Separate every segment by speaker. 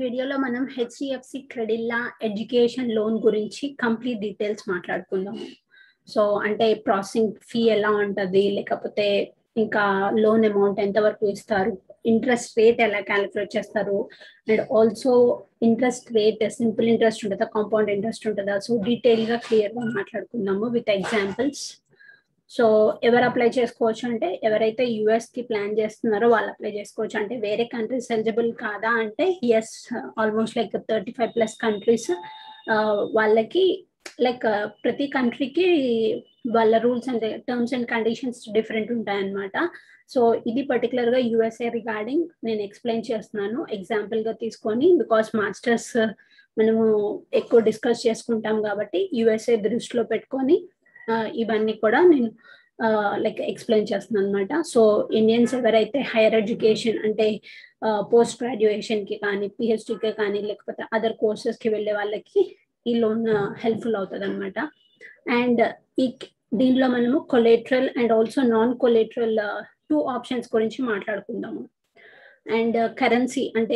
Speaker 1: వీడియోలో మనం HDFC Credila education loan గురించి కంప్లీట్ డీటెయిల్స్ మాట్లాడుకుందాము సో అంటే ప్రాసెసింగ్ ఫీ ఎలా ఉంటుంది లేకపోతే ఇంకా లోన్ అమౌంట్ ఎంతవరకు ఇస్తారు ఇంట్రెస్ట్ రేట్ ఎలా క్యాలిక్యులేట్ చేస్తారు and also interest rate simple interest ఉంటుందా కాంపౌండ్ ఇంట్రెస్ట్ ఉంటుందా సో డీటెయిల్ గా క్లియర్ గా మాట్లాడుకుందాము విత్ ఎగ్జాంపుల్స్ సో ఎవరు అప్లై చేసుకోవచ్చు అంటే ఎవరైతే యుఎస్ కి ప్లాన్ చేస్తున్నారో వాళ్ళు అప్లై చేసుకోవచ్చు అంటే వేరే కంట్రీస్ ఎలిజిబుల్ కాదా అంటే yes almost like thirty five plus countries వాళ్ళకి లైక్ ప్రతి కంట్రీకి వాళ్ళ rules and terms and conditions different ఉంటాయన్నమాట సో ఇది పర్టికులర్ గా యుఎస్ఏ రిగార్డింగ్ నేను ఎక్స్ప్లెయిన్ చేస్తున్నాను ఎగ్జాంపుల్ గా తీసుకొని బికాస్ మాస్టర్స్ మనము ఎక్కువ డిస్కస్ చేసుకుంటాం కాబట్టి యుఎస్ఏ దృష్టిలో పెట్టుకొని ఇవన్నీ కూడా నేను లైక్ ఎక్స్ప్లెయిన్ చేస్తున్నాను అనమాట సో ఇండియన్స్ ఎవరైతే హైయర్ ఎడ్యుకేషన్ అంటే పోస్ట్ గ్రాడ్యుయేషన్ కి కానీ పిహెచ్డికి కానీ లేకపోతే అదర్ కోర్సెస్ కి వెళ్ళే వాళ్ళకి ఈ లోన్ హెల్ప్ఫుల్ అవుతుంది అనమాట అండ్ ఈ దీనిలో మనము collateral and also non collateral two options గురించి మాట్లాడుకుందాము అండ్ కరెన్సీ అంటే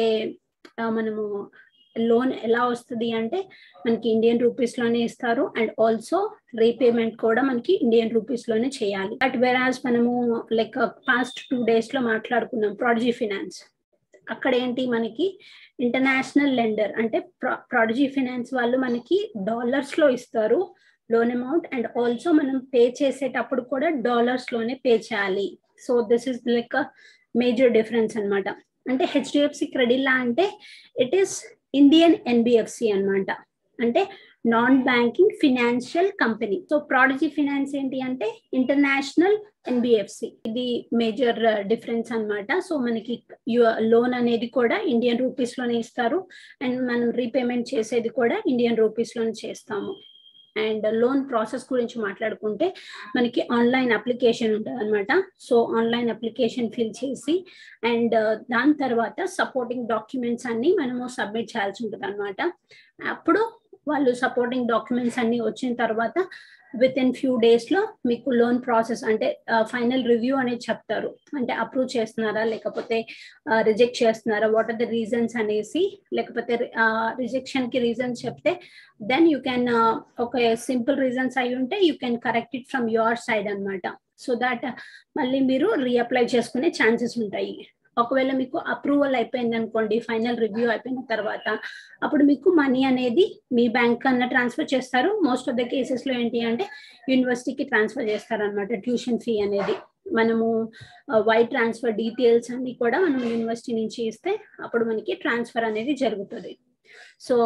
Speaker 1: మనము లోన్ ఎలా వస్తుంది అంటే మనకి ఇండియన్ రూపీస్ లోనే ఇస్తారు అండ్ ఆల్సో రీపేమెంట్ కూడా మనకి ఇండియన్ రూపీస్ లోనే చేయాలి బట్ వెరాజ్ మనము లైక్ పాస్ట్ టూ డేస్ లో మాట్లాడుకున్నాం ప్రాడజీ ఫినాన్స్ అక్కడ ఏంటి మనకి ఇంటర్నేషనల్ లెండర్ అంటే ప్రాడజీ ఫినాన్స్ వాళ్ళు మనకి డాలర్స్ లో ఇస్తారు లోన్ అమౌంట్ అండ్ ఆల్సో మనం పే చేసేటప్పుడు కూడా డాలర్స్ లోనే పే చేయాలి so this is like major difference అనమాట అంటే హెచ్డిఎఫ్సి క్రెడిల్లా అంటే ఇట్ ఈస్ ఇండియన్ ఎన్బిఎఫ్సి అనమాట అంటే non banking financial company so Prodigy finance ఏంటి అంటే ఇంటర్నేషనల్ ఎన్బిఎఫ్సి ఇది మేజర్ డిఫరెన్స్ అనమాట సో మనకి లోన్ అనేది కూడా ఇండియన్ రూపీస్ లోనే ఇస్తారు అండ్ మనం రీపేమెంట్ చేసేది కూడా ఇండియన్ రూపీస్ లోనే చేస్తాము అండ్ లోన్ ప్రాసెస్ గురించి మాట్లాడుకుంటే మనకి ఆన్లైన్ అప్లికేషన్ ఉంటుంది అనమాట సో ఆన్లైన్ అప్లికేషన్ ఫిల్ చేసి అండ్ దాని తర్వాత సపోర్టింగ్ డాక్యుమెంట్స్ అన్ని మనము సబ్మిట్ చేయాల్సి ఉంటుంది అనమాట అప్పుడు వాళ్ళు సపోర్టింగ్ డాక్యుమెంట్స్ అన్ని వచ్చిన తర్వాత విత్ ఇన్ ఫ్యూ డేస్ లో మీకు లోన్ ప్రాసెస్ అంటే ఫైనల్ రివ్యూ అనేది చెప్తారు అంటే అప్రూవ్ చేస్తున్నారా లేకపోతే రిజెక్ట్ చేస్తున్నారా వాట్ ఆర్ ద రీజన్స్ అనేసి లేకపోతే రిజెక్షన్ కి రీజన్స్ చెప్తే దెన్ యూ కెన్ ఒక సింపుల్ రీజన్స్ అయి ఉంటే you can correct it from your side అనమాట సో దాట్ మళ్ళీ మీరు రీఅప్లై చేసుకునే ఛాన్సెస్ ఉంటాయి ఒకవేళ మీకు అప్రూవల్ అయిపోయింది అనుకోండి ఫైనల్ రివ్యూ అయిపోయిన తర్వాత అప్పుడు మీకు మనీ అనేది మీ బ్యాంక్ కన్నా ట్రాన్స్ఫర్ చేస్తారు మోస్ట్ ఆఫ్ ద కేసెస్ లో ఏంటి అంటే యూనివర్సిటీకి ట్రాన్స్ఫర్ చేస్తారు అనమాట ట్యూషన్ ఫీ అనేది మనము వైట్ ట్రాన్స్ఫర్ డీటెయిల్స్ అన్ని కూడా మనం యూనివర్సిటీ నుంచి ఇస్తే అప్పుడు మనకి ట్రాన్స్ఫర్ అనేది జరుగుతుంది సో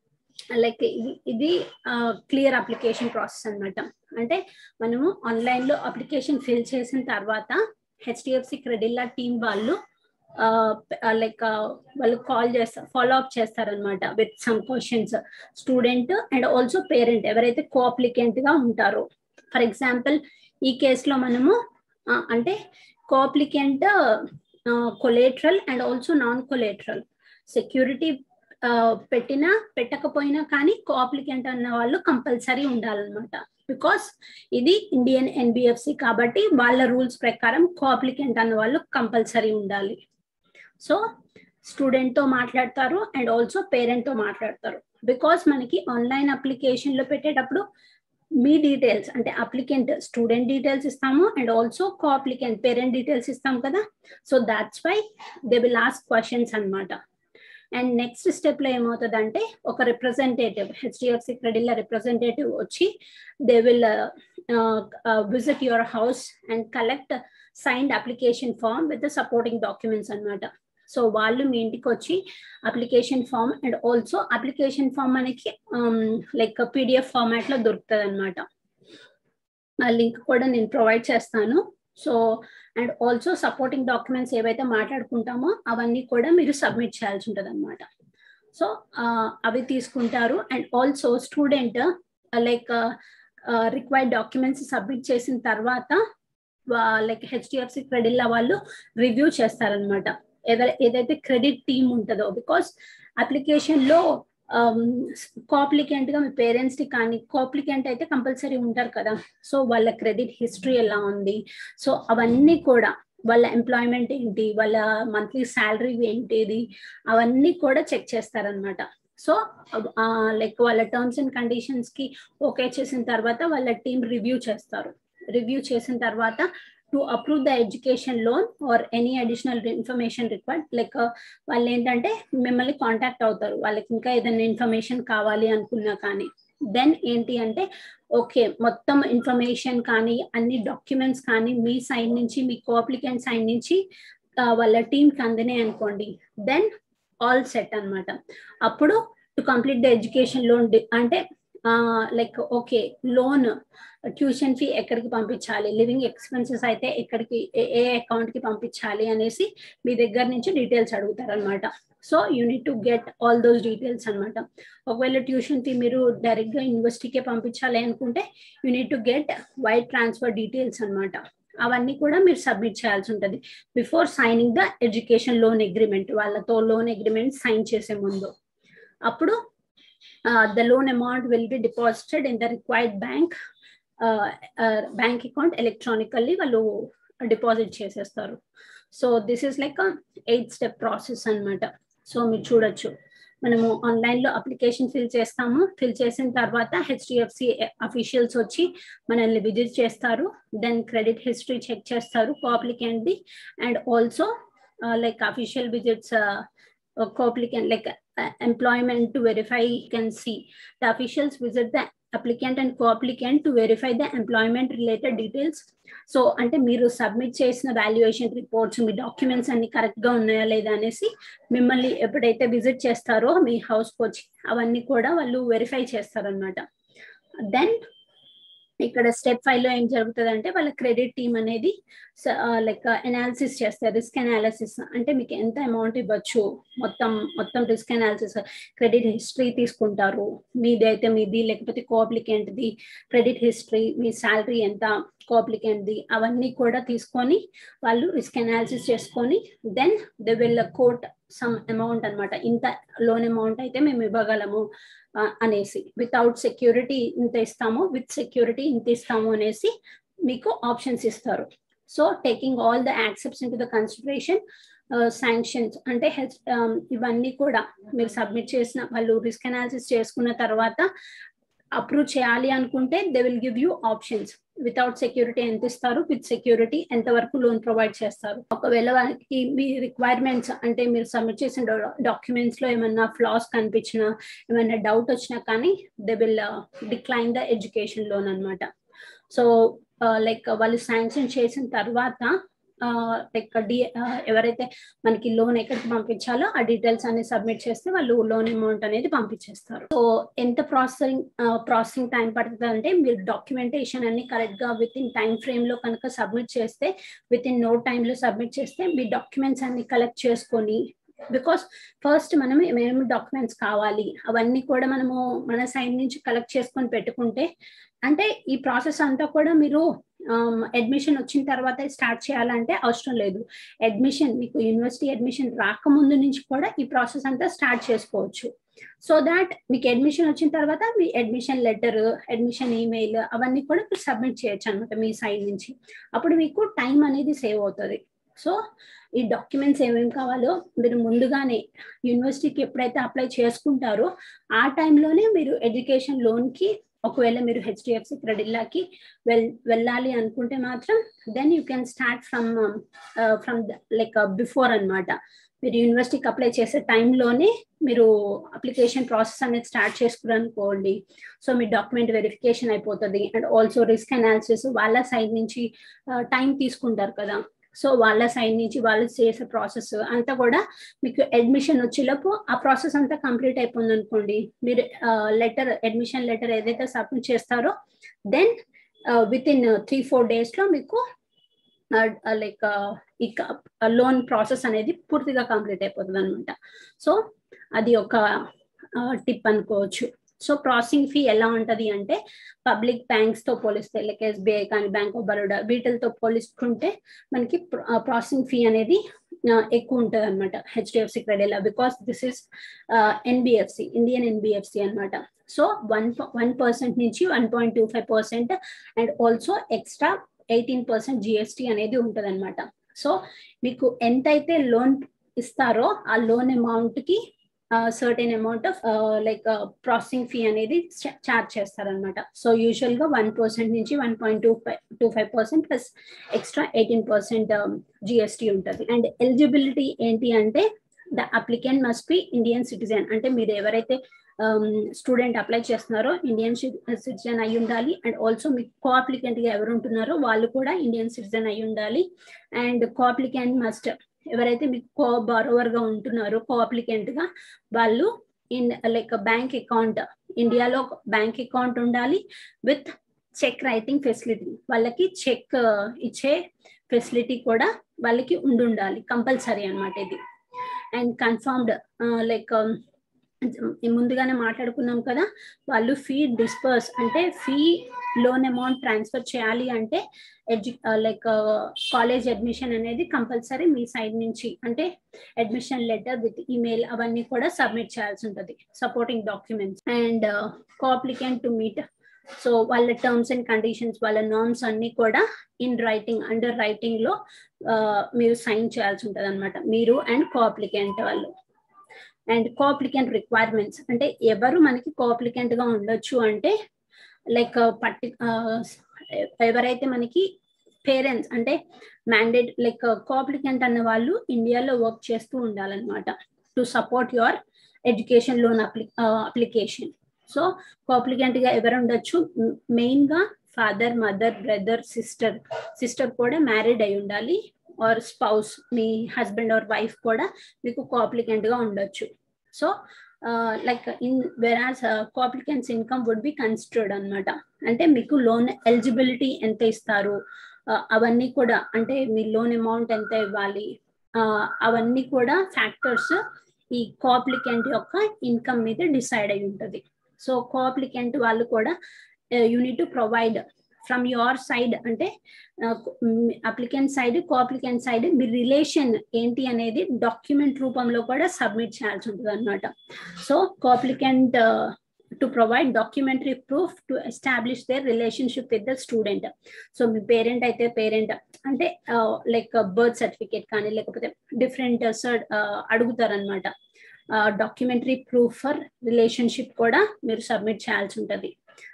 Speaker 1: లైక్ ఇది ఇది క్లియర్ అప్లికేషన్ ప్రాసెస్ అనమాట అంటే మనము ఆన్లైన్ లో అప్లికేషన్ ఫిల్ చేసిన తర్వాత హెచ్డిఎఫ్సి క్రెడిల్లా టీం వాళ్ళు లైక్ వాళ్ళు కాల్ చేస్తారు ఫాలో అప్ చేస్తారనమాట with some questions student and also parent ఎవరైతే కోఅప్లికెంట్ గా ఉంటారో ఫర్ ఎగ్జాంపుల్ ఈ కేసులో మనము అంటే co-applicant collateral and also non collateral security పెట్టినా పెట్టకపోయినా కానీ కోఅప్లికెంట్ అన్న వాళ్ళు కంపల్సరీ ఉండాలన్నమాట బికాస్ ఇది ఇండియన్ ఎన్బిఎఫ్సి కాబట్టి వాళ్ళ రూల్స్ ప్రకారం కోఅప్లికెంట్ అన్న వాళ్ళు కంపల్సరీ ఉండాలి సో స్టూడెంట్ తో మాట్లాడతారు అండ్ ఆల్సో పేరెంట్ తో మాట్లాడతారు బికాస్ మనకి ఆన్లైన్ అప్లికేషన్ లో పెట్టేటప్పుడు మీ డీటెయిల్స్ అంటే అప్లికెంట్ స్టూడెంట్ డీటెయిల్స్ ఇస్తాము and also co-applicant parent details ఇస్తాం కదా so that's why they will ask questions అనమాట అండ్ నెక్స్ట్ స్టెప్ లో ఏమవుతుందంటే ఒక రిప్రజెంటేటివ్ హెచ్డిఎఫ్సి క్రెడిల్లా రిప్రజెంటేటివ్ వచ్చి they will visit your house and collect signed application form with supporting documents అనమాట so వాళ్ళు మీ ఇంటికి వచ్చి application form and also application form మనకి లైక్ పీడిఎఫ్ ఫార్మాట్ లో దొరుకుతుంది అనమాట ఆ లింక్ కూడా నేను ప్రొవైడ్ చేస్తాను so and also supporting documents ఏవైతే మాట్లాడుకుంటామో అవన్నీ కూడా మీరు సబ్మిట్ చేయాల్సి ఉంటుంది అనమాట సో అవి తీసుకుంటారు and also student like required documents submit చేసిన తర్వాత లైక్ హెచ్డిఎఫ్సి క్రెడిల్లా వాళ్ళు రివ్యూ చేస్తారనమాట ఏదైతే క్రెడిట్ టీమ్ ఉంటుందో బికాస్ అప్లికేషన్ లో కోప్లికెంట్ గా మీ పేరెంట్స్ కి కానీ కోప్లికెంట్ అయితే కంపల్సరీ ఉంటారు కదా సో వాళ్ళ క్రెడిట్ హిస్టరీ ఎలా ఉంది సో అవన్నీ కూడా వాళ్ళ ఎంప్లాయ్మెంట్ ఏంటి వాళ్ళ మంత్లీ శాలరీ ఏంటిది అవన్నీ కూడా చెక్ చేస్తారనమాట సో లైక్ వాళ్ళ టర్మ్స్ అండ్ కండిషన్స్ కి ఓకే చేసిన తర్వాత వాళ్ళ టీం రివ్యూ చేస్తారు రివ్యూ చేసిన తర్వాత to approve the education loan or any additional information required like వాళ్ళు ఏంటంటే మిమ్మల్ని కాంటాక్ట్ అవుతారు వాళ్ళకి ఇంకా ఏదైనా ఇన్ఫర్మేషన్ కావాలి అనుకున్నా కానీ దెన్ ఏంటి అంటే ఓకే మొత్తం ఇన్ఫర్మేషన్ కానీ అన్ని డాక్యుమెంట్స్ కానీ మీ సైడ్ నుంచి మీ కోఅప్లికెంట్ సైడ్ నుంచి వాళ్ళ టీంకి అందినాయి అనుకోండి దెన్ ఆల్ సెట్ అనమాట అప్పుడు to complete the education loan అంటే like okay loan tuition fee ఎక్కడికి పంపించాలి లివింగ్ ఎక్స్పెన్సెస్ అయితే ఎక్కడికి ఏ అకౌంట్ కి పంపించాలి అనేసి మీ దగ్గర నుంచి డీటెయిల్స్ అడుగుతారు అనమాట so you need to get all those details అనమాట ఒకవేళ ట్యూషన్ ఫీ మీరు డైరెక్ట్ గా యూనివర్సిటీకే పంపించాలి అనుకుంటే you need to get wire transfer details అనమాట అవన్నీ కూడా మీరు సబ్మిట్ చేయాల్సి ఉంటుంది before signing the education loan agreement వాళ్ళతో లోన్ అగ్రిమెంట్ సైన్ చేసే ముందు అప్పుడు the loan amount will be deposited in the required bank bank account electronically వాళ్ళు డిపాజిట్ చేసేస్తారు so this is like eight step process అనమాట సో మీరు చూడొచ్చు మనము ఆన్లైన్ లో అప్లికేషన్ ఫిల్ చేస్తాము ఫిల్ చేసిన తర్వాత హెచ్డిఎఫ్సి అఫీషియల్స్ వచ్చి మనల్ని విజిట్ చేస్తారు దెన్ క్రెడిట్ హిస్టరీ చెక్ చేస్తారు కోఅప్లికెంట్ ది and also like official visits co-applicant like uh, employment to verify you can see the officials visit the applicant and co-applicant to verify the employment related details so అంటే మీరు submit చేసిన valuation reports మీ documents అన్ని correct గా ఉన్నాయా లేదా అనేసి మిమ్మల్ని ఎప్పుడైతే విజిట్ చేస్తారో మీ హౌస్ వచ్చి అవన్నీ కూడా వాళ్ళు వెరిఫై చేస్తారనమాట దెన్ ఇక్కడ స్టెప్ ఫైవ్ లో ఏం జరుగుతుంది అంటే వాళ్ళ క్రెడిట్ టీమ్ అనేది లైక్ అనాలిసిస్ చేస్తారు రిస్క్ అనాలిసిస్ అంటే మీకు ఎంత అమౌంట్ ఇవ్వచ్చు మొత్తం మొత్తం రిస్క్ అనాలిసిస్ క్రెడిట్ హిస్టరీ తీసుకుంటారు మీది అయితే మీది లేకపోతే కోఅప్లికెంట్ది క్రెడిట్ హిస్టరీ మీ శాలరీ ఎంత కోఅప్లికెంట్ది అవన్నీ కూడా తీసుకొని వాళ్ళు రిస్క్ అనాలిసిస్ చేసుకొని then they will quote some amount అనమాట ఇంత లోన్ అమౌంట్ అయితే మేము ఇవ్వగలము అనేసి వితౌట్ సెక్యూరిటీ ఇంత ఇస్తాము విత్ సెక్యూరిటీ ఇంత ఇస్తాము అనేసి మీకు ఆప్షన్స్ ఇస్తారు so taking all the accepts into the consideration sanctions అంటే హెల్త్ ఇవన్నీ కూడా మీరు సబ్మిట్ చేసిన వాళ్ళు రిస్క్ అనాలిసిస్ చేసుకున్న తర్వాత అప్రూవ్ చేయాలి అనుకుంటే they will give you options without security ఎంత ఇస్తారు విత్ సెక్యూరిటీ ఎంత వరకు లోన్ ప్రొవైడ్ చేస్తారు ఒకవేళ వాళ్ళకి మీ రిక్వైర్మెంట్స్ అంటే మీరు సబ్మిట్ చేసిన డాక్యుమెంట్స్ లో ఏమన్నా ఫ్లాస్ కనిపించినా ఏమైనా డౌట్ వచ్చినా కానీ they will decline the education loan అనమాట సో లైక్ వాళ్ళు శాంక్షన్ చేసిన తర్వాత లైక్ డి ఎవరైతే మనకి లోన్ ఎక్కడికి పంపించాలో ఆ డీటెయిల్స్ అన్ని సబ్మిట్ చేస్తే వాళ్ళు లోన్ అమౌంట్ అనేది పంపించేస్తారు సో ఎంత ప్రాసెసింగ్ ప్రాసెసింగ్ టైం పడుతుంది అంటే మీరు డాక్యుమెంటేషన్ అన్ని కరెక్ట్ గా విత్ ఇన్ టైం ఫ్రేమ్ లో కనుక సబ్మిట్ చేస్తే విత్ ఇన్ నో టైమ్ లో సబ్మిట్ చేస్తే మీ డాక్యుమెంట్స్ అన్ని కలెక్ట్ చేసుకొని బికాస్ ఫస్ట్ మనం ఏమేమి డాక్యుమెంట్స్ కావాలి అవన్నీ కూడా మనము మన సైడ్ నుంచి కలెక్ట్ చేసుకొని పెట్టుకుంటే అంటే ఈ ప్రాసెస్ అంతా కూడా మీరు అడ్మిషన్ వచ్చిన తర్వాత స్టార్ట్ చేయాలంటే అవసరం లేదు అడ్మిషన్ మీకు యూనివర్సిటీ అడ్మిషన్ రాకముందు నుంచి కూడా ఈ ప్రాసెస్ అంతా స్టార్ట్ చేసుకోవచ్చు సో దాట్ మీకు అడ్మిషన్ వచ్చిన తర్వాత మీ అడ్మిషన్ లెటర్ అడ్మిషన్ ఈమెయిల్ అవన్నీ కూడా మీరు సబ్మిట్ చేయొచ్చు అనమాట మీ సైడ్ నుంచి అప్పుడు మీకు టైం అనేది సేవ్ అవుతుంది సో ఈ డాక్యుమెంట్స్ ఏమేమి కావాలో మీరు ముందుగానే యూనివర్సిటీకి ఎప్పుడైతే అప్లై చేసుకుంటారో ఆ టైంలోనే మీరు ఎడ్యుకేషన్ లోన్కి ఒకవేళ మీరు హెచ్డిఎఫ్సి క్రెడిల్లాకి వెల్ వెళ్ళాలి అనుకుంటే మాత్రం then you can start from from like before అనమాట మీరు యూనివర్సిటీకి అప్లై చేసే టైంలోనే మీరు అప్లికేషన్ ప్రాసెస్ అనేది స్టార్ట్ చేసుకురనుకోండి సో మీ డాక్యుమెంట్ వెరిఫికేషన్ అయిపోతుంది అండ్ ఆల్సో రిస్క్ అనాలిసిస్ వాళ్ళ సైడ్ నుంచి టైం తీసుకుంటారు కదా సో వాళ్ళ సైడ్ నుంచి వాళ్ళు చేసే ప్రాసెస్ అంతా కూడా మీకు అడ్మిషన్ వచ్చేలోపు ఆ ప్రాసెస్ అంతా కంప్లీట్ అయిపోయింది అనుకోండి మీరు లెటర్ అడ్మిషన్ లెటర్ ఏదైతే సబ్మిట్ చేస్తారో then within three four days లో మీకు లైక్ ఈ లోన్ ప్రాసెస్ అనేది పూర్తిగా కంప్లీట్ అయిపోతుంది అనమాట సో అది ఒక టిప్ అనుకోవచ్చు సో ప్రాసెసింగ్ ఫీ ఎలా ఉంటది అంటే పబ్లిక్ బ్యాంక్స్ తో పోలిస్తే లైక్ ఎస్బీఐ కానీ బ్యాంక్ ఆఫ్ బరోడా వీటితో పోలిస్తుంటే మనకి ప్రాసెసింగ్ ఫీ అనేది ఎక్కువ ఉంటుంది అనమాట HDFC Credila because this is NBFC Indian NBFC అనమాట సో వన్ వన్ పర్సెంట్ నుంచి one point two five percent and also extra eighteen percent GST అనేది ఉంటుంది అనమాట సో మీకు ఎంతైతే లోన్ ఇస్తారో ఆ లోన్ అమౌంట్ కి certain amount of like processing fee అనేది చార్జ్ చేస్తారనమాట సో యూజువల్ గా వన్ పర్సెంట్ నుంచి one point two five two five percent plus extra eighteen percent GST ఉంటుంది అండ్ ఎలిజిబిలిటీ ఏంటి అంటే the applicant must be Indian citizen అంటే మీరు ఎవరైతే స్టూడెంట్ అప్లై చేస్తున్నారో ఇండియన్ సిటిజన్ అయి ఉండాలి అండ్ ఆల్సో మీకు కో అప్లికెంట్ గా ఎవరు ఉంటున్నారో వాళ్ళు కూడా ఇండియన్ సిటిజన్ అయి ఉండాలి అండ్ కో అప్లికెంట్ మస్ట్ ఎవరైతే మీకు కో బారోవర్ గా ఉంటున్నారో కో అప్లికెంట్ గా వాళ్ళు ఇన్ లైక్ బ్యాంక్ అకౌంట్ ఇండియాలో బ్యాంక్ అకౌంట్ ఉండాలి విత్ చెక్ రైటింగ్ ఫెసిలిటీ వాళ్ళకి చెక్ ఇచ్చే ఫెసిలిటీ కూడా వాళ్ళకి ఉండాలి కంపల్సరీ అనమాట ఇది అండ్ కన్ఫర్మ్డ్ లైక్ ముందుగానే మాట్లాడుకున్నాం కదా వాళ్ళు ఫీ డిస్పర్స్ అంటే ఫీ లోన్ అమౌంట్ ట్రాన్స్ఫర్ చేయాలి అంటే ఎడ్యు లైక్ కాలేజ్ అడ్మిషన్ అనేది కంపల్సరీ మీ సైడ్ నుంచి అంటే అడ్మిషన్ లెటర్ విత్ ఈమెయిల్ అవన్నీ కూడా సబ్మిట్ చేయాల్సి ఉంటుంది supporting documents and co-applicant to meet so వాళ్ళ టర్మ్స్ అండ్ కండిషన్స్ వాళ్ళ నార్మ్స్ అన్ని కూడా ఇన్ రైటింగ్ అండర్ రైటింగ్ లో మీరు సైన్ చేయాల్సి ఉంటుంది అనమాట మీరు అండ్ కోఅప్లికెంట్ వాళ్ళు అండ్ కోఅప్లికెంట్ రిక్వైర్మెంట్స్ అంటే ఎవరు మనకి కోఅప్లికెంట్ గా ఉండొచ్చు అంటే లైక్ పర్టి ఎవరైతే మనకి పేరెంట్స్ అంటే మ్యాండేట్ లైక్ కోఅప్లికెంట్ అన్న వాళ్ళు ఇండియాలో వర్క్ చేస్తూ ఉండాలన్నమాట to support your education loan అప్లి అప్లికేషన్ సో కోఅప్లికెంట్ గా ఎవరు ఉండొచ్చు మెయిన్ గా father mother brother sister sister కూడా మ్యారీడ్ అయి ఉండాలి ఆర్ స్పౌస్ మీ హస్బెండ్ ఆర్ వైఫ్ కూడా మీకు కోఅప్లికెంట్ గా ఉండొచ్చు so like in average co-applicant's income would be considered అనమాట అంటే మీకు లోన్ ఎలిజిబిలిటీ ఎంత ఇస్తారు అవన్నీ కూడా అంటే మీ లోన్ అమౌంట్ ఎంత ఇవ్వాలి అవన్నీ కూడా ఫ్యాక్టర్స్ ఈ కోఅప్లికెంట్ యొక్క ఇన్కమ్ మీద డిసైడ్ అయి ఉంటుంది సో కోఅప్లికెంట్ వాళ్ళు కూడా unit to provide from your side అంటే అప్లికెంట్ సైడ్ కోఅప్లికెంట్ సైడ్ మీ రిలేషన్ ఏంటి అనేది డాక్యుమెంట్ రూపంలో కూడా సబ్మిట్ చేయాల్సి ఉంటుంది అనమాట so co-applicant to provide documentary proof to establish their relationship with the student so మీ పేరెంట్ అయితే పేరెంట్ అంటే లైక్ బర్త్ సర్టిఫికేట్ కానీ లేకపోతే డిఫరెంట్ సర్ అడుగుతారనమాట డాక్యుమెంటరీ ప్రూఫ్ ఫర్ రిలేషన్షిప్ కూడా మీరు సబ్మిట్ చేయాల్సి ఉంటుంది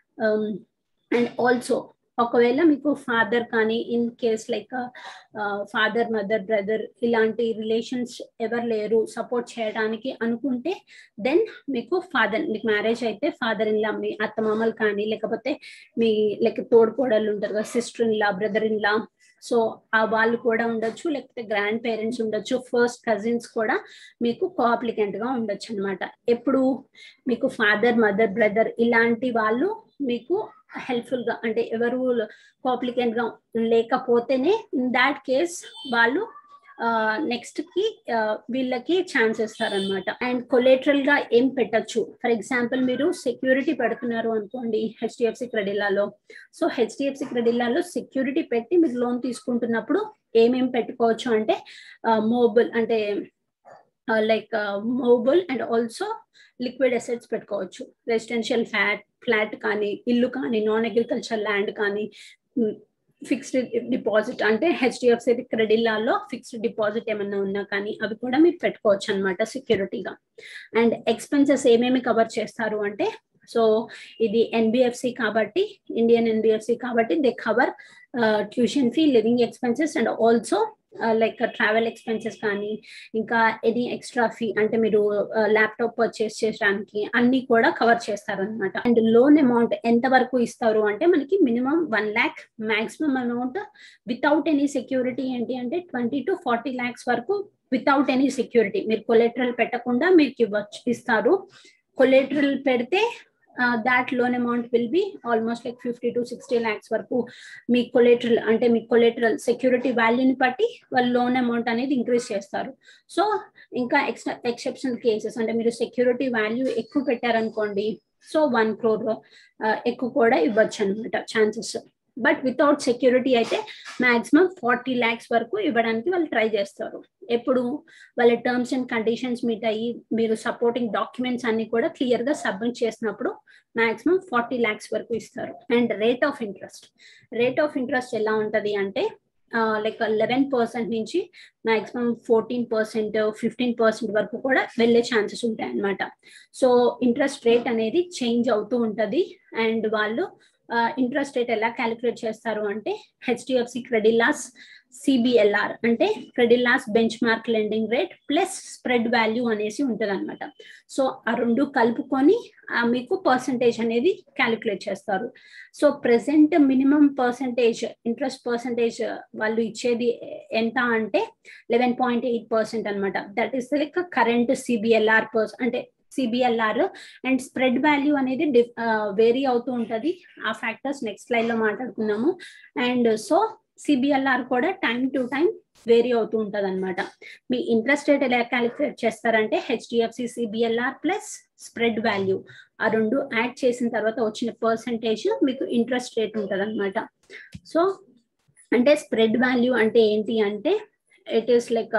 Speaker 1: అండ్ ఆల్సో ఒకవేళ మీకు ఫాదర్ కానీ in case like father mother brother ఇలాంటి రిలేషన్స్ ఎవరు లేరు సపోర్ట్ చేయడానికి అనుకుంటే దెన్ మీకు ఫాదర్ మీకు మ్యారేజ్ అయితే ఫాదర్ ఇన్ లా మీ అత్తమామలు కానీ లేకపోతే మీ లైక్ తోడుకోడళ్ళు ఉంటారు కదా sister in law brother in law so ఆ వాళ్ళు కూడా ఉండొచ్చు లేకపోతే గ్రాండ్ పేరెంట్స్ ఉండొచ్చు ఫస్ట్ కజిన్స్ కూడా మీకు కోఅప్లికెంట్ గా ఉండొచ్చు అనమాట ఎప్పుడు మీకు ఫాదర్ మదర్ బ్రదర్ ఇలాంటి వాళ్ళు మీకు హెల్ప్ఫుల్ గా అంటే ఎవరు కోఅప్లికెంట్ గా లేకపోతేనే ఇన్ దాట్ కేస్ వాళ్ళు నెక్స్ట్ కి వీళ్ళకి ఛాన్స్ ఇస్తారనమాట అండ్ కొలేటరల్ గా ఏం పెట్టచ్చు ఫర్ ఎగ్జాంపుల్ మీరు సెక్యూరిటీ పెడుతున్నారు అనుకోండి హెచ్డిఎఫ్సి క్రెడిలాలో సో హెచ్డిఎఫ్సి క్రెడిలాలో సెక్యూరిటీ పెట్టి మీరు లోన్ తీసుకుంటున్నప్పుడు ఏమేమి పెట్టుకోవచ్చు అంటే మోబుల్ అంటే like movable and also liquid assets పెట్టుకోవచ్చు రెసిడెన్షియల్ ఫ్లాట్ ఫ్లాట్ కానీ ఇల్లు కానీ నాన్ అగ్రికల్చర్ ల్యాండ్ కానీ ఫిక్స్డ్ డిపాజిట్ అంటే హెచ్డిఎఫ్సి క్రెడిల్లాలో ఫిక్స్డ్ డిపాజిట్ ఏమన్నా ఉన్నా కానీ అవి కూడా మీరు పెట్టుకోవచ్చు అనమాట సెక్యూరిటీగా అండ్ ఎక్స్పెన్సెస్ ఏమేమి కవర్ చేస్తారు అంటే సో ఇది ఎన్బిఎఫ్సి కాబట్టి ఇండియన్ ఎన్బిఎఫ్సి కాబట్టి they cover tuition fee living expenses and also like travel expenses కానీ ఇంకా ఎనీ ఎక్స్ట్రా ఫీ అంటే మీరు ల్యాప్టాప్ పర్చేస్ చేయడానికి అన్ని కూడా కవర్ చేస్తారనమాట అండ్ లోన్ అమౌంట్ ఎంత వరకు ఇస్తారు అంటే మనకి minimum one lakh maximum amount without any security ఏంటి అంటే ట్వంటీ టు ఫార్టీ ల్యాక్స్ వరకు వితౌట్ ఎనీ సెక్యూరిటీ మీరు కొలెటరల్ పెట్టకుండా మీకు ఇవ్వచ్చు ఇస్తారు కొలెటరల్ పెడితే that loan amount will be almost like fifty to sixty lakhs వరకు మీ కొలెటరల్ అంటే మీ కొలెటరల్ సెక్యూరిటీ వాల్యూని బట్టి వాళ్ళు లోన్ అమౌంట్ అనేది ఇంక్రీజ్ చేస్తారు సో ఇంకా ఎక్స్ట్రా ఎక్సెప్షనల్ కేసెస్ అంటే మీరు సెక్యూరిటీ వాల్యూ ఎక్కువ పెట్టారనుకోండి సో వన్ క్రోర్ ఎక్కువ కూడా ఇవ్వచ్చు అనమాట ఛాన్సెస్ బట్ వితౌట్ సెక్యూరిటీ అయితే మాక్సిమం ఫార్టీ ల్యాక్స్ వరకు ఇవ్వడానికి వాళ్ళు ట్రై చేస్తారు ఎప్పుడు వాళ్ళ టర్మ్స్ అండ్ కండిషన్స్ మీట్ అయ్యి మీరు సపోర్టింగ్ డాక్యుమెంట్స్ అన్ని కూడా క్లియర్ గా సబ్మిట్ చేసినప్పుడు మాక్సిమం ఫార్టీ ల్యాక్స్ వరకు ఇస్తారు and rate of interest rate of interest ఎలా ఉంటది అంటే లైక్ లెవెన్ పర్సెంట్ నుంచి maximum fourteen percent fifteen percent వరకు కూడా వెళ్ళే ఛాన్సెస్ ఉంటాయి అన్నమాట సో ఇంట్రెస్ట్ రేట్ అనేది చేంజ్ అవుతూ ఉంటుంది అండ్ వాళ్ళు ఇంట్రెస్ట్ రేట్ ఎలా క్యాలిక్యులేట్ చేస్తారు అంటే హెచ్డిఎఫ్సి క్రెడిలాస్ సిబిఎల్ఆర్ అంటే Credila's benchmark lending rate plus spread value అనేసి ఉంటుంది అనమాట సో ఆ రెండు కలుపుకొని మీకు పర్సంటేజ్ అనేది క్యాలిక్యులేట్ చేస్తారు so present minimum percentage interest percentage వాళ్ళు ఇచ్చేది ఎంత అంటే లెవెన్ పాయింట్ ఎయిట్ పర్సెంట్ అనమాట that is like current CBLR plus అంటే సిబిఎల్ఆర్ అండ్ స్ప్రెడ్ వాల్యూ అనేది వేరీ అవుతూ ఉంటుంది ఆ ఫ్యాక్టర్స్ నెక్స్ట్ స్లైడ్ లో మాట్లాడుకుందాము అండ్ సో సిబిఎల్ఆర్ కూడా టైం టు టైం వేరీ అవుతూ ఉంటుంది అనమాట మీ ఇంట్రెస్ట్ రేట్ ఎలా క్యాలిక్యులేట్ చేస్తారంటే HDFC CBLR plus spread value ఆ రెండు యాడ్ చేసిన తర్వాత వచ్చిన పర్సంటేజ్ మీకు ఇంట్రెస్ట్ రేట్ ఉంటుంది అనమాట సో అంటే స్ప్రెడ్ వాల్యూ అంటే ఏంటి అంటే it is like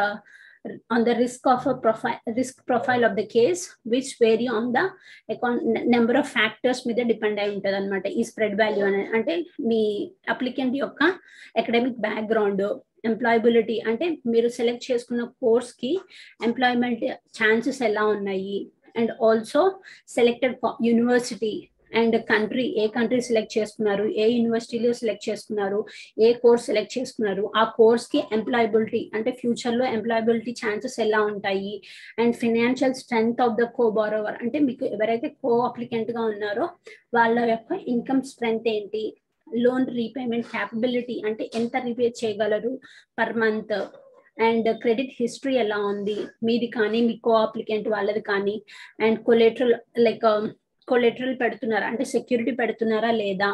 Speaker 1: on the risk of a profile risk profile of the case which vary on the account number of factors మీద డిపెండ్ అయి ఉంటుంది అనమాట ఈ స్ప్రెడ్ వాల్యూ అనేది అంటే మీ అప్లికెంట్ యొక్క అకాడమిక్ బ్యాక్గ్రౌండ్ ఎంప్లాయబిలిటీ అంటే మీరు సెలెక్ట్ చేసుకున్న కోర్స్ కి ఎంప్లాయ్మెంట్ ఛాన్సెస్ ఎలా ఉన్నాయి and also selected university and country ఏ కంట్రీ సెలెక్ట్ చేసుకున్నారు ఏ యూనివర్సిటీలో సెలెక్ట్ చేసుకున్నారు ఏ కోర్స్ సెలెక్ట్ చేసుకున్నారు ఆ కోర్స్ కి ఎంప్లాయబిలిటీ అంటే ఫ్యూచర్ లో ఎంప్లాయబిలిటీ ఛాన్సెస్ ఎలా ఉంటాయి and financial strength of the co borrower అంటే మీకు ఎవరైతే కో అప్లికెంట్ గా ఉన్నారో వాళ్ళ యొక్క ఇన్కమ్ స్ట్రెంగ్త్ ఏంటి లోన్ రీపేమెంట్ క్యాపబిలిటీ అంటే ఎంత రీపే చేయగలరు per month and credit history ఎలా ఉంది మీది కానీ మీ కో అప్లికెంట్ వాళ్ళది కానీ అండ్ కొలెట్రల్ లైక్ కొలెటరల్ పెడుతున్నారా అంటే సెక్యూరిటీ పెడుతున్నారా లేదా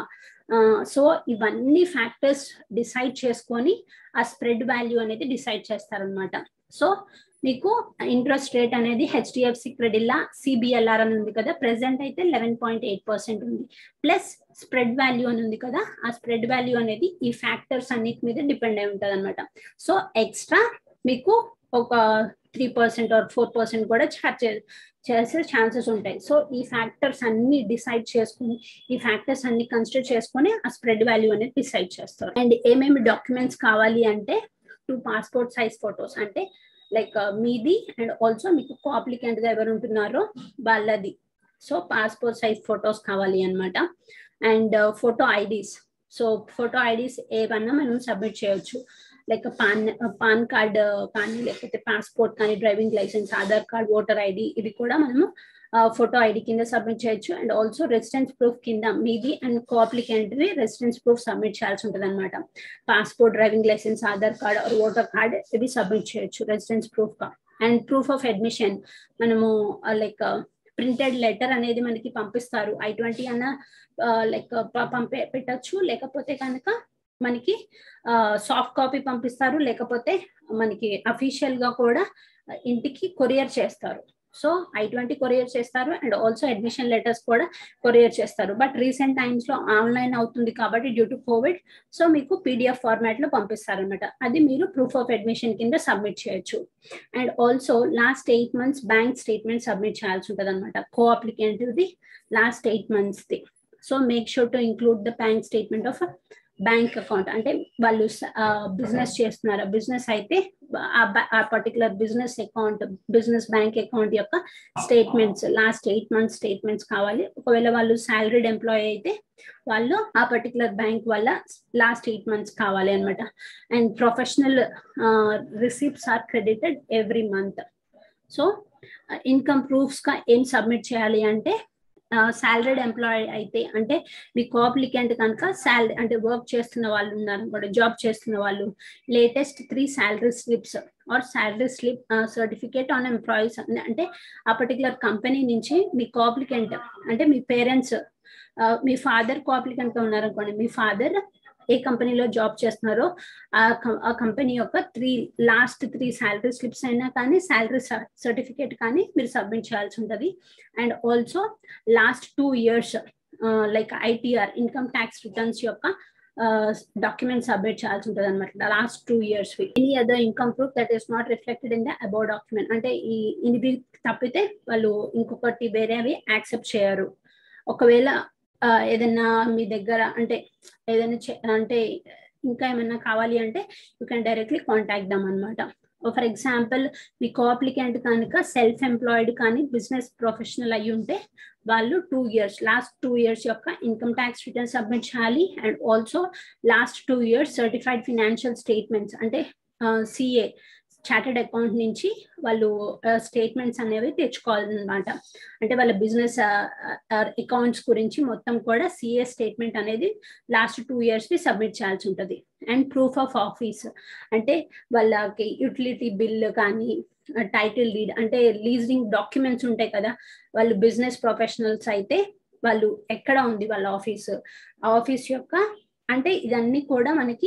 Speaker 1: సో ఇవన్నీ ఫ్యాక్టర్స్ డిసైడ్ చేసుకొని ఆ స్ప్రెడ్ వాల్యూ అనేది డిసైడ్ చేస్తారనమాట సో మీకు ఇంట్రెస్ట్ రేట్ అనేది హెచ్డిఎఫ్సి క్రెడిల్లా సిబిఎల్ఆర్ అని ఉంది కదా ప్రెసెంట్ అయితే లెవెన్ పాయింట్ ఎయిట్ పర్సెంట్ ఉంది ప్లస్ స్ప్రెడ్ వాల్యూ అని ఉంది కదా ఆ స్ప్రెడ్ వాల్యూ అనేది ఈ ఫ్యాక్టర్స్ అన్నిటి మీద డిపెండ్ అయి ఉంటుంది అనమాట సో ఎక్స్ట్రా మీకు ఒక three percent or four percent కూడా ఛార్జ్ చేసే ఛాన్సెస్ ఉంటాయి సో ఈ ఫ్యాక్టర్స్ అన్ని డిసైడ్ చేసుకుని ఈ ఫ్యాక్టర్స్ అన్ని కన్సిడర్ చేసుకొని ఆ స్ప్రెడ్ వాల్యూ అనేది డిసైడ్ చేస్తారు అండ్ ఏమేమి డాక్యుమెంట్స్ కావాలి అంటే టూ పాస్పోర్ట్ సైజ్ ఫొటోస్ అంటే లైక్ మీది అండ్ ఆల్సో మీకు కో అప్లికెంట్ గా ఎవరు ఉంటున్నారో వాళ్ళది సో పాస్పోర్ట్ సైజ్ ఫొటోస్ కావాలి అనమాట and photo IDs so photo IDs ఏవన్నా మనం సబ్మిట్ చేయొచ్చు లైక్ పాన్ పాన్ కార్డ్ కానీ లేకపోతే పాస్పోర్ట్ కానీ driving licence Aadhaar card voter ID ఇవి కూడా మనము ఫోటో ఐడి కింద సబ్మిట్ చేయొచ్చు అండ్ ఆల్సో రెసిడెన్స్ ప్రూఫ్ కింద మీది అండ్ కో అప్లికెంట్వి రెసిడెన్స్ ప్రూఫ్ సబ్మిట్ చేయాల్సి ఉంటుంది అనమాట passport driving licence Aadhaar card voter card ఇవి సబ్మిట్ చేయొచ్చు రెసిడెన్స్ ప్రూఫ్ గా అండ్ ప్రూఫ్ ఆఫ్ అడ్మిషన్ మనము లైక్ ప్రింటెడ్ లెటర్ అనేది మనకి పంపిస్తారు ఐ ట్వంటీ అన్న లైక్ పంపే పెట్టచ్చు లేకపోతే కనుక మనకి సాఫ్ట్ కాపీ పంపిస్తారు లేకపోతే మనకి అఫీషియల్ గా కూడా ఇంటికి కొరియర్ చేస్తారు సో ఐ ట్వంటీ కొరియర్ చేస్తారు అండ్ ఆల్సో అడ్మిషన్ లెటర్స్ కూడా కొరియర్ చేస్తారు బట్ రీసెంట్ టైమ్స్ లో ఆన్లైన్ అవుతుంది కాబట్టి డ్యూ టు కోవిడ్ సో మీకు పీడిఎఫ్ ఫార్మాట్ లో పంపిస్తారు అనమాట అది మీరు ప్రూఫ్ ఆఫ్ అడ్మిషన్ కింద సబ్మిట్ చేయొచ్చు and also last eight months bank statement submit చేయాల్సి ఉంటుంది అనమాట కో అప్లికెంట్ది లాస్ట్ ఎయిట్ మంత్స్ ది so make sure to include the bank statement of bank account అంటే వాళ్ళు బిజినెస్ చేస్తున్నారు బిజినెస్ అయితే ఆ particular business account business bank account యొక్క statements last eight months statements కావాలి ఒకవేళ వాళ్ళు సాలరీడ్ ఎంప్లాయీ అయితే వాళ్ళు ఆ పర్టికులర్ బ్యాంక్ వల్ల లాస్ట్ ఎయిట్ మంత్స్ కావాలి అనమాట and professional receipts are credited every month so income proofs గా ఏం సబ్మిట్ చేయాలి అంటే సాలరీడ్ ఎంప్లాయీ అయితే అంటే మీ కోఅప్లికెంట్ కనుక శాలరీ అంటే వర్క్ చేస్తున్న వాళ్ళు ఉన్నారు కూడా జాబ్ చేస్తున్న వాళ్ళు latest three salary slips are salary slip certificate on employees అంటే ఆ పర్టికులర్ కంపెనీ నుంచి మీ కోఅప్లికెంట్ అంటే మీ పేరెంట్స్ మీ ఫాదర్ కోఅప్లికెంట్ గా ఉన్నారనుకోండి మీ ఫాదర్ ఏ కంపెనీలో జాబ్ చేస్తున్నారో ఆ కంపెనీ యొక్క three last three salary slips అయినా కానీ శాలరీ సర్టిఫికేట్ కానీ మీరు సబ్మిట్ చేయాల్సి ఉంటుంది and also last two years like ITR income tax returns యొక్క డాక్యుమెంట్ సబ్మిట్ చేయాల్సి ఉంటుంది అనమాట last two years any other income proof that is not reflected in the above document అంటే ఈ ఇది తప్పితే వాళ్ళు ఇంకొకటి వేరేవి యాక్సెప్ట్ చేయరు ఒకవేళ ఏదైనా మీ దగ్గర అంటే ఏదైనా అంటే ఇంకా ఏమైనా కావాలి అంటే you can directly contact them అనమాట ఫర్ ఎగ్జాంపుల్ మీ కోఅప్లికెంట్ కనుక సెల్ఫ్ ఎంప్లాయిడ్ కానీ బిజినెస్ ప్రొఫెషనల్ అయి ఉంటే వాళ్ళు two years last two years యొక్క ఇన్కమ్ ట్యాక్స్ రిటర్న్ సబ్మిట్ చేయాలి and also last two years certified financial statements అంటే సిఏ చార్టెడ్ అకౌంట్ నుంచి వాళ్ళు స్టేట్మెంట్స్ అనేవి తెచ్చుకోవాలన్నమాట అంటే వాళ్ళ బిజినెస్ అకౌంట్స్ గురించి మొత్తం కూడా సిఏ స్టేట్మెంట్ అనేది లాస్ట్ టూ ఇయర్స్ కి సబ్మిట్ చేయాల్సి ఉంటుంది అండ్ ప్రూఫ్ ఆఫ్ ఆఫీస్ అంటే వాళ్ళకి యూటిలిటీ బిల్ కానీ టైటిల్ డీడ్ అంటే లీజింగ్ డాక్యుమెంట్స్ ఉంటాయి కదా వాళ్ళు బిజినెస్ ప్రొఫెషనల్స్ అయితే వాళ్ళు ఎక్కడ ఉంది వాళ్ళ ఆఫీస్ ఆఫీస్ యొక్క అంటే ఇదన్నీ కూడా మనకి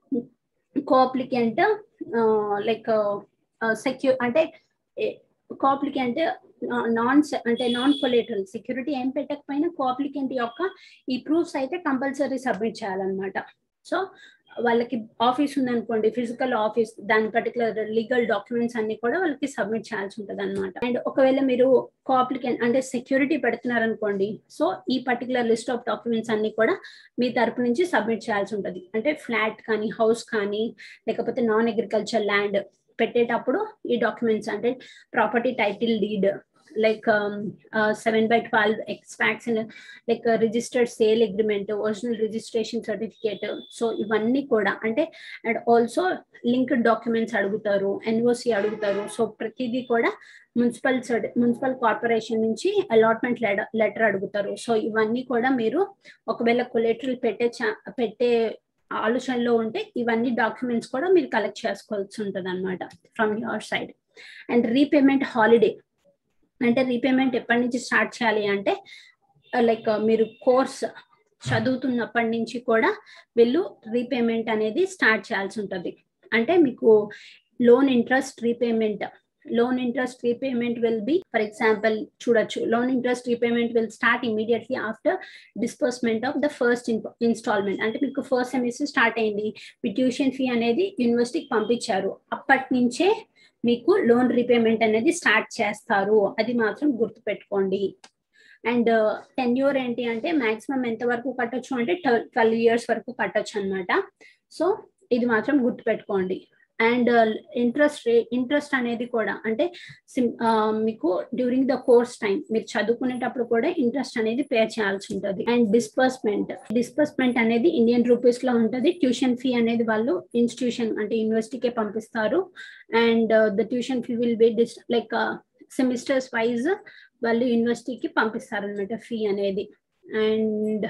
Speaker 1: కోఅప్లికెంట్ లైక్ సెక్యూర్ అంటే కోఅప్లికెంట్ నాన్ అంటే నాన్ కొలేటరల్ సెక్యూరిటీ ఏం పెట్టకపోయినా కోఅప్లికెంట్ యొక్క ఈ ప్రూఫ్స్ అయితే కంపల్సరీ సబ్మిట్ చేయాలన్నమాట సో వాళ్ళకి ఆఫీస్ ఉందనుకోండి ఫిజికల్ ఆఫీస్ దాని పర్టికులర్ లీగల్ డాక్యుమెంట్స్ అన్ని కూడా వాళ్ళకి సబ్మిట్ చేయాల్సి ఉంటుంది అనమాట అండ్ ఒకవేళ మీరు కోఅప్లికెంట్ అంటే సెక్యూరిటీ పెడుతున్నారు అనుకోండి సో ఈ పర్టికులర్ లిస్ట్ ఆఫ్ డాక్యుమెంట్స్ అన్ని కూడా మీ తరపు నుంచి సబ్మిట్ చేయాల్సి ఉంటుంది అంటే ఫ్లాట్ కానీ హౌస్ కానీ లేకపోతే నాన్ అగ్రికల్చర్ ల్యాండ్ పెట్టేటప్పుడు ఈ డాక్యుమెంట్స్ అంటే property title deed like seven by twelve extracts like registered sale agreement original registration certificate so ఇవన్నీ కూడా అంటే అండ్ ఆల్సో లింక్డ్ డాక్యుమెంట్స్ అడుగుతారు ఎన్ఓసి అడుగుతారు సో ప్రతిదీ కూడా మున్సిపల్ మున్సిపల్ కార్పొరేషన్ నుంచి అలాట్మెంట్ లెటర్ అడుగుతారు సో ఇవన్నీ కూడా మీరు ఒకవేళ కొలెటరల్ పెట్టే పెట్టే ఆలోచనలో ఉంటే ఇవన్నీ డాక్యుమెంట్స్ కూడా మీరు కలెక్ట్ చేసుకోవాల్సి ఉంటుంది అనమాట from your side and repayment holiday అంటే రీపేమెంట్ ఎప్పటి నుంచి స్టార్ట్ చేయాలి అంటే లైక్ మీరు కోర్స్ చదువుతున్నప్పటి నుంచి కూడా వీళ్ళు రీపేమెంట్ అనేది స్టార్ట్ చేయాల్సి ఉంటుంది అంటే మీకు loan interest repayment loan interest repayment will be for example చూడొచ్చు loan interest repayment will start immediately after disbursement of the first instalment అంటే మీకు ఫస్ట్ సెమిస్టర్ స్టార్ట్ అయింది మీ ట్యూషన్ ఫీ అనేది యూనివర్సిటీకి పంపించారు అప్పటి నుంచే మీకు లోన్ రీపేమెంట్ అనేది స్టార్ట్ చేస్తారు అది మాత్రం గుర్తుపెట్టుకోండి అండ్ టెన్యూర్ ఏంటి అంటే మాక్సిమం ఎంత వరకు కట్టొచ్చు అంటే ట్వెల్వ్ ఇయర్స్ వరకు కట్టొచ్చు అనమాట సో ఇది మాత్రం గుర్తుపెట్టుకోండి అండ్ ఇంట్రెస్ట్ రే ఇంట్రెస్ట్ అనేది కూడా అంటే మీకు డ్యూరింగ్ ద కోర్స్ టైం మీరు చదువుకునేటప్పుడు కూడా ఇంట్రెస్ట్ అనేది పే చేయాల్సి ఉంటుంది అండ్ డిస్బర్స్మెంట్ డిస్బర్స్మెంట్ అనేది ఇండియన్ రూపీస్ లో ఉంటుంది ట్యూషన్ ఫీ అనేది వాళ్ళు ఇన్స్టిట్యూషన్ అంటే యూనివర్సిటీకే పంపిస్తారు and the tuition fee will be డిస్ లైక్ సెమిస్టర్స్ వైజ్ వాళ్ళు యూనివర్సిటీకి పంపిస్తారు అనమాట ఫీ అనేది అండ్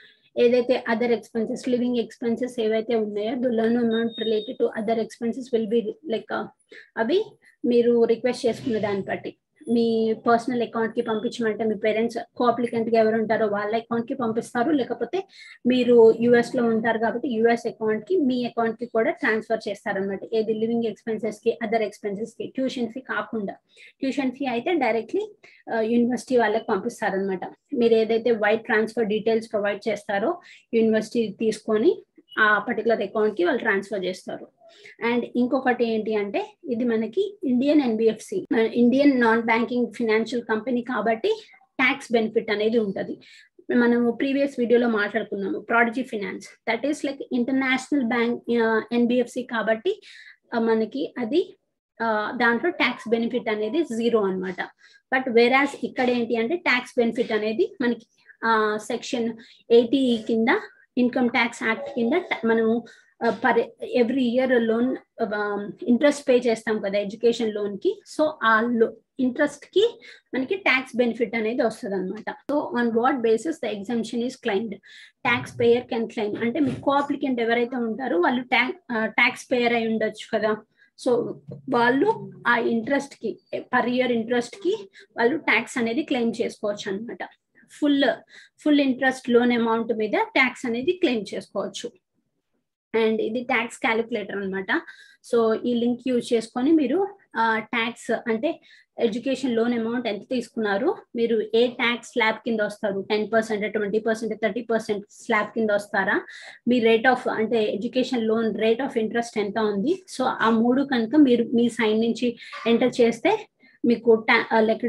Speaker 1: ఏదైతే అదర్ ఎక్స్పెన్సెస్ లివింగ్ ఎక్స్పెన్సెస్ ఏవైతే ఉన్నాయో the loan amount related to other expenses will be like అవి మీరు రిక్వెస్ట్ చేసుకున్న దాన్ని బట్టి మీ పర్సనల్ అకౌంట్ కి పంపించమంటే మీ పేరెంట్స్ కోఅప్లికెంట్ గా ఎవరు ఉంటారో వాళ్ళ అకౌంట్ కి పంపిస్తారు లేకపోతే మీరు యుఎస్ లో ఉంటారు కాబట్టి యుఎస్ అకౌంట్ కి మీ అకౌంట్ కి కూడా ట్రాన్స్ఫర్ చేస్తారనమాట ఏది లివింగ్ ఎక్స్పెన్సెస్ కి అదర్ ఎక్స్పెన్సెస్ కి ట్యూషన్ ఫీ కాకుండా ట్యూషన్ ఫీ అయితే డైరెక్ట్లీ యూనివర్సిటీ వాళ్ళకి పంపిస్తారనమాట మీరు ఏదైతే వైట్ ట్రాన్స్ఫర్ డీటెయిల్స్ ప్రొవైడ్ చేస్తారో యూనివర్సిటీ తీసుకొని ఆ పర్టికులర్ అకౌంట్ కి వాళ్ళు ట్రాన్స్ఫర్ చేస్తారు అండ్ ఇంకొకటి ఏంటి అంటే ఇది మనకి Indian NBFC Indian non banking financial company కాబట్టి ట్యాక్స్ బెనిఫిట్ అనేది ఉంటుంది మనము ప్రీవియస్ వీడియోలో మాట్లాడుకున్నాము Prodigy finance that is like international bank NBFC కాబట్టి మనకి అది దాంట్లో ట్యాక్స్ బెనిఫిట్ అనేది జీరో అనమాట బట్ వేరాస్ ఇక్కడ ఏంటి అంటే ట్యాక్స్ బెనిఫిట్ అనేది మనకి సెక్షన్ ఎయిటీ కింద ఇన్కమ్ ట్యాక్స్ యాక్ట్ కింద మనము per every year loan interest pay చేస్తాం కదా ఎడ్యుకేషన్ లోన్ కి సో ఆ ఇంట్రెస్ట్ కి మనకి ట్యాక్స్ బెనిఫిట్ అనేది వస్తుంది అనమాట so on what basis the exemption is claimed tax payer can claim అంటే మీ కోఅప్లికెంట్ ఎవరైతే ఉంటారో వాళ్ళు ట్యాక్స్ పేయర్ అయి ఉండొచ్చు కదా సో వాళ్ళు ఆ ఇంట్రెస్ట్ కి పర్ ఇయర్ ఇంట్రెస్ట్ కి వాళ్ళు ట్యాక్స్ అనేది క్లెయిమ్ చేసుకోవచ్చు అనమాట full full interest loan amount మీద ట్యాక్స్ అనేది క్లెయిమ్ చేసుకోవచ్చు అండ్ ఇది ట్యాక్స్ క్యాలిక్యులేటర్ అనమాట సో ఈ లింక్ యూజ్ చేసుకొని మీరు ట్యాక్స్ అంటే ఎడ్యుకేషన్ లోన్ అమౌంట్ ఎంత తీసుకున్నారు మీరు ఏ ట్యాక్స్ స్లాబ్ కింద వస్తారు ten percent twenty percent thirty percent slab కింద వస్తారా మీ రేట్ ఆఫ్ అంటే education loan rate of interest ఎంత ఉంది సో ఆ మూడు కనుక మీరు మీ సైన్ నుంచి ఎంటర్ చేస్తే మీకు లైక్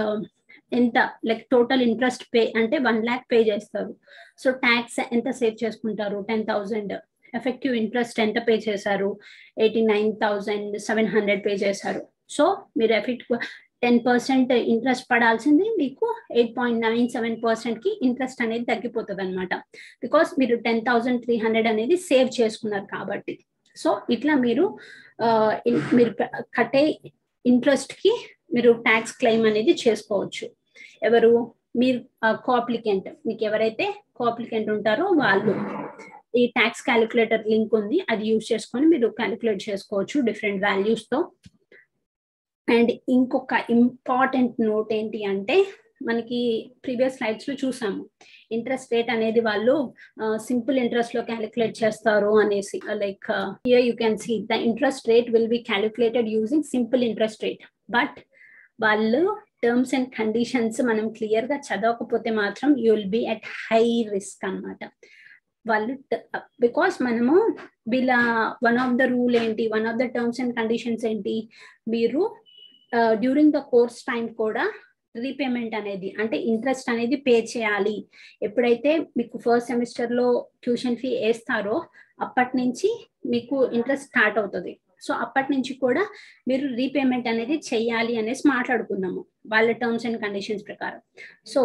Speaker 1: ఎంత లైక్ టోటల్ ఇంట్రెస్ట్ పే అంటే వన్ ల్యాక్ పే చేస్తారు సో ట్యాక్స్ ఎంత సేవ్ చేసుకుంటారు టెన్ థౌజండ్ ఎఫెక్టివ్ ఇంట్రెస్ట్ ఎంత పే చేశారు eighty nine thousand seven hundred pay చేశారు సో మీరు ఎఫెక్టివ్ టెన్ పర్సెంట్ ఇంట్రెస్ట్ పడాల్సింది మీకు eight point nine seven percent కి ఇంట్రెస్ట్ అనేది తగ్గిపోతుంది అనమాట బికాస్ మీరు టెన్ థౌసండ్ త్రీ హండ్రెడ్ అనేది సేవ్ చేసుకున్నారు కాబట్టి సో ఇట్లా మీరు మీరు కట్టే ఇంట్రెస్ట్ కి మీరు ట్యాక్స్ క్లెయిమ్ అనేది చేసుకోవచ్చు ఎవరు మీరు కోఅప్లికెంట్ మీకు ఎవరైతే కోఅప్లికెంట్ ఉంటారో వాళ్ళు ఈ ట్యాక్స్ క్యాలిక్యులేటర్ లింక్ ఉంది అది యూజ్ చేసుకొని మీరు క్యాలిక్యులేట్ చేసుకోవచ్చు డిఫరెంట్ వాల్యూస్ తో అండ్ ఇంకొక ఇంపార్టెంట్ నోట్ ఏంటి అంటే మనకి ప్రీవియస్ స్లైడ్స్ లో చూసాము ఇంట్రెస్ట్ రేట్ అనేది వాళ్ళు సింపుల్ ఇంట్రెస్ట్ లో క్యాలిక్యులేట్ చేస్తారు అనేసి like here you can see the interest rate will be calculated using simple interest rate but వాళ్ళు టర్మ్స్ అండ్ కండిషన్స్ మనం క్లియర్ గా చదవకపోతే మాత్రం you will be at high risk అనమాట వాళ్ళు బికాస్ మనము వీళ్ళ వన్ ఆఫ్ ద రూల్ ఏంటి one of the terms and conditions ఏంటి మీరు డ్యూరింగ్ ద కోర్స్ టైం కూడా రీపేమెంట్ అనేది అంటే ఇంట్రెస్ట్ అనేది పే చేయాలి ఎప్పుడైతే మీకు ఫస్ట్ సెమిస్టర్ లో ట్యూషన్ ఫీ వేస్తారో అప్పటి నుంచి మీకు ఇంట్రెస్ట్ స్టార్ట్ అవుతుంది సో అప్పటి నుంచి కూడా మీరు రీపేమెంట్ అనేది చెయ్యాలి అనేసి మాట్లాడుకున్నాము వాళ్ళ టర్మ్స్ అండ్ కండిషన్స్ ప్రకారం సో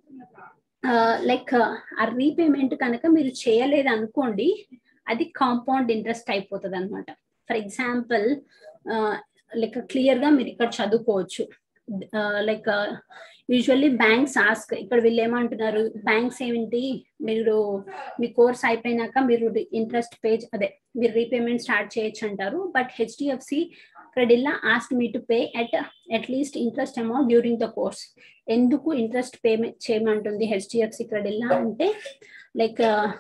Speaker 1: లైక్ ఆ రీపేమెంట్ కనుక మీరు చేయలేదు అనుకోండి అది కాంపౌండ్ ఇంట్రెస్ట్ అయిపోతుంది అనమాట ఫర్ ఎగ్జాంపుల్ లైక్ క్లియర్ గా మీరు ఇక్కడ చదువుకోవచ్చు లైక్ యూజువల్లీ బ్యాంక్స్ ఆస్క్ ఇక్కడ వీళ్ళు ఏమంటున్నారు బ్యాంక్స్ ఏమిటి మీరు మీ కోర్స్ అయిపోయినాక మీరు ఇంట్రెస్ట్ పేజ్ అదే మీరు రీపేమెంట్ స్టార్ట్ చేయొచ్చు అంటారు but HDFC Credila ask me to pay at at least interest amount during the course ఎందుకు ఇంట్రెస్ట్ పేమెంట్ చేయమంటుంది హెచ్డిఎఫ్సి క్రెడిల్లా అంటే like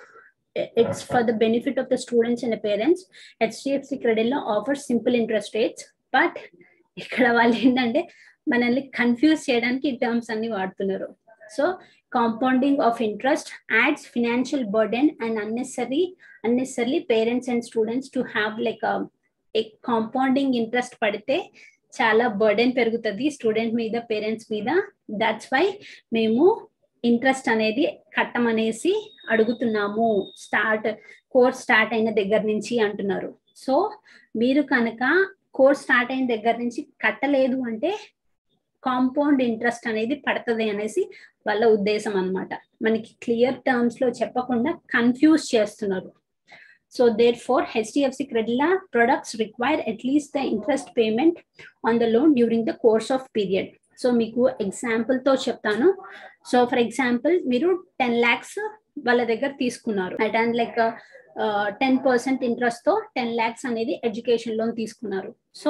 Speaker 1: it's for the benefit of the students and the parents HDFC Credila offer simple interest rates but ఇక్కడ వాళ్ళు ఏంటంటే మనల్ని confuse చేయడానికి ఈ terms అన్ని వాడుతున్నారు so compounding of interest adds financial burden and unnecessary unnecessary parents and students to have like compounding interest పడితే చాలా బర్డెన్ పెరుగుతుంది స్టూడెంట్ మీద పేరెంట్స్ మీద దాట్స్ వై మేము ఇంట్రెస్ట్ అనేది కట్టమనేసి అడుగుతున్నాము స్టార్ట్ కోర్స్ స్టార్ట్ అయిన దగ్గర నుంచి అంటున్నారు సో మీరు కనుక కోర్స్ స్టార్ట్ అయిన దగ్గర నుంచి కట్టలేదు అంటే కాంపౌండ్ ఇంట్రెస్ట్ అనేది పడుతుంది అనేసి వాళ్ళ ఉద్దేశం అనమాట మనకి క్లియర్ టర్మ్స్ లో చెప్పకుండా కన్ఫ్యూజ్ చేస్తున్నారు so therefore HDFC Credila products require at least the interest payment on the loan during the course of period so మీకు ఎగ్జాంపుల్ తో చెప్తాను సో ఫర్ ఎగ్జాంపుల్ మీరు టెన్ ల్యాక్స్ వాళ్ళ దగ్గర తీసుకున్నారు and like ten percent interest తో టెన్ ల్యాక్స్ అనేది ఎడ్యుకేషన్ లోన్ తీసుకున్నారు సో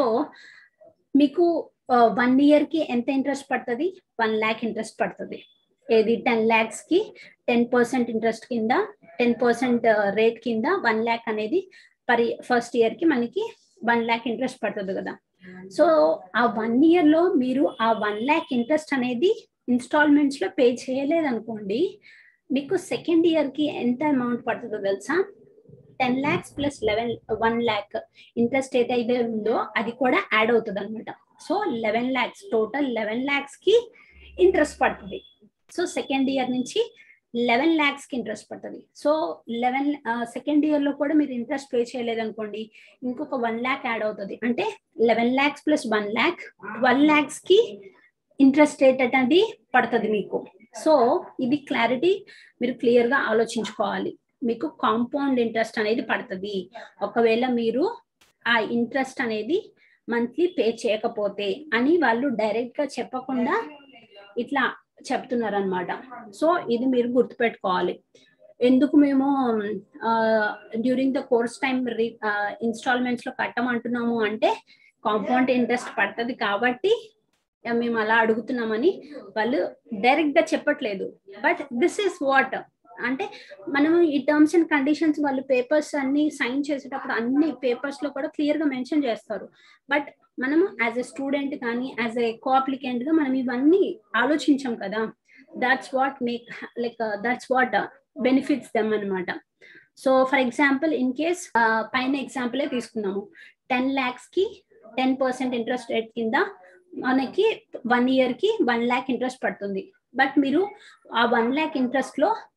Speaker 1: మీకు వన్ ఇయర్ కి ఎంత ఇంట్రెస్ట్ పడుతుంది వన్ ల్యాక్ ఇంట్రెస్ట్ పడుతుంది ఏది టెన్ ల్యాక్స్ కి టెన్ పర్సెంట్ ఇంట్రెస్ట్ కింద టెన్ పర్సెంట్ రేట్ కింద వన్ ల్యాక్ అనేది పర్ ఫస్ట్ ఇయర్ కి మనకి వన్ ల్యాక్ ఇంట్రెస్ట్ పడుతుంది కదా సో ఆ వన్ ఇయర్ లో మీరు ఆ వన్ ల్యాక్ ఇంట్రెస్ట్ అనేది ఇన్స్టాల్మెంట్స్ లో పే చేయలేదు అనుకోండి మీకు సెకండ్ ఇయర్ కి ఎంత అమౌంట్ పడుతుందో తెలుసా ten lakhs plus eleven one lakh interest ఏదైతే ఉందో అది కూడా యాడ్ అవుతుంది అనమాట so eleven lakhs total eleven lakhs కి ఇంట్రెస్ట్ పడుతుంది సో సెకండ్ ఇయర్ నుంచి లెవెన్ ల్యాక్స్ కి ఇంట్రెస్ట్ పడుతుంది సో లెవెన్ సెకండ్ ఇయర్ లో కూడా మీరు ఇంట్రెస్ట్ పే చేయలేదు అనుకోండి ఇంకొక వన్ ల్యాక్ యాడ్ అవుతుంది అంటే eleven lakhs plus one lakh twelve lakhs కి ఇంట్రెస్ట్ రేట్ అనేది పడుతుంది మీకు సో ఇది క్లారిటీ మీరు క్లియర్ గా ఆలోచించుకోవాలి మీకు కాంపౌండ్ ఇంట్రెస్ట్ అనేది పడుతుంది ఒకవేళ మీరు ఆ ఇంట్రెస్ట్ అనేది మంత్లీ పే చేయకపోతే అని వాళ్ళు డైరెక్ట్ గా చెప్పకుండా ఇట్లా చెప్తున్నారు అనమాట సో ఇది మీరు గుర్తుపెట్టుకోవాలి ఎందుకు మేము during the course time installments లో కట్టమంటున్నాము అంటే కాంపౌండ్ ఇంట్రెస్ట్ పడుతుంది కాబట్టి మేము అలా అడుగుతున్నామని వాళ్ళు డైరెక్ట్ గా చెప్పట్లేదు బట్ దిస్ ఇస్ వాట్ అంటే మనం ఈ టర్మ్స్ అండ్ కండిషన్స్ వాళ్ళు పేపర్స్ అన్ని సైన్ చేసేటప్పుడు అన్ని పేపర్స్ లో కూడా క్లియర్ గా మెన్షన్ చేస్తారు బట్ మనము యాజ్ ఎ స్టూడెంట్ కానీ యాజ్ ఎ కోఅప్లికెంట్ గా మనం ఇవన్నీ ఆలోచించాం కదా that's what make like that's what benefits them అనమాట so for example in case పైన ఎగ్జాంపులే తీసుకున్నాము టెన్ ల్యాక్స్ కి టెన్ పర్సెంట్ ఇంట్రెస్ట్ రేట్ కింద మనకి వన్ ఇయర్ కి వన్ ల్యాక్ ఇంట్రెస్ట్ పడుతుంది బట్ మీరు ఆ వన్ ల్యాక్ ఇంట్రెస్ట్ లో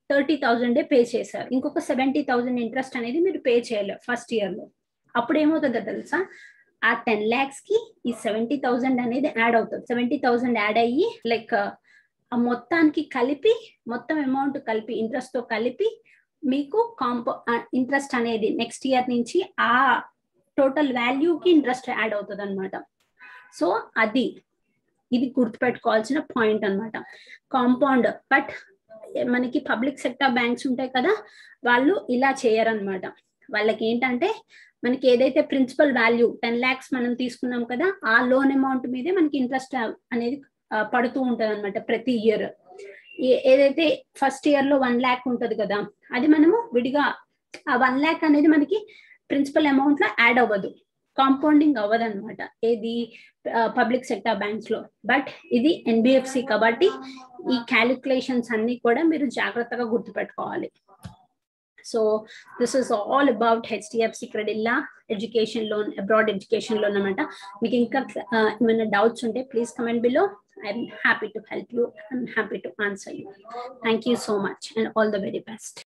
Speaker 1: థర్టీ థౌజండే పే చేశారు ఇంకొక సెవెంటీ థౌజండ్ ఇంట్రెస్ట్ అనేది మీరు పే చేయలేరు ఫస్ట్ ఇయర్ లో అప్పుడు ఏమవుతుందో తెలుసా ఆ టెన్ ల్యాక్స్ కి ఈ సెవెంటీ థౌజండ్ అనేది యాడ్ అవుతుంది సెవెంటీ థౌజండ్ యాడ్ అయ్యి లైక్ ఆ మొత్తానికి కలిపి మొత్తం అమౌంట్ కలిపి ఇంట్రెస్ట్ తో కలిపి మీకు కాంపో ఇంట్రెస్ట్ అనేది నెక్స్ట్ ఇయర్ నుంచి ఆ టోటల్ వాల్యూకి ఇంట్రెస్ట్ యాడ్ అవుతుంది అనమాట సో అది ఇది గుర్తుపెట్టుకోవాల్సిన పాయింట్ అనమాట కాంపౌండ్ బట్ మనకి పబ్లిక్ సెక్టర్ బ్యాంక్స్ ఉంటాయి కదా వాళ్ళు ఇలా చేయరనమాట వాళ్ళకి ఏంటంటే మనకి ఏదైతే ప్రిన్సిపల్ వాల్యూ టెన్ ల్యాక్స్ మనం తీసుకున్నాం కదా ఆ లోన్ అమౌంట్ మీదే మనకి ఇంట్రెస్ట్ అనేది పడుతూ ఉంటది అనమాట ప్రతి ఇయర్ ఏదైతే ఫస్ట్ ఇయర్ లో వన్ ల్యాక్ ఉంటది కదా అది మనము విడిగా ఆ వన్ ల్యాక్ అనేది మనకి ప్రిన్సిపల్ అమౌంట్ లో యాడ్ అవ్వదు కాంపౌండింగ్ అవ్వదు అనమాట ఏది పబ్లిక్ సెక్టర్ బ్యాంక్స్ లో బట్ ఇది ఎన్బిఎఫ్సి కాబట్టి ఈ క్యాలిక్యులేషన్స్ అన్ని కూడా మీరు జాగ్రత్తగా గుర్తుపెట్టుకోవాలి so this is all about HDFC Credila education loan abroad education loan అనమాట మీకు ఇంకా ఏమైనా డౌట్స్ ఉంటే please comment below I'm happy to help you I'm happy to answer you thank you so much and all the very best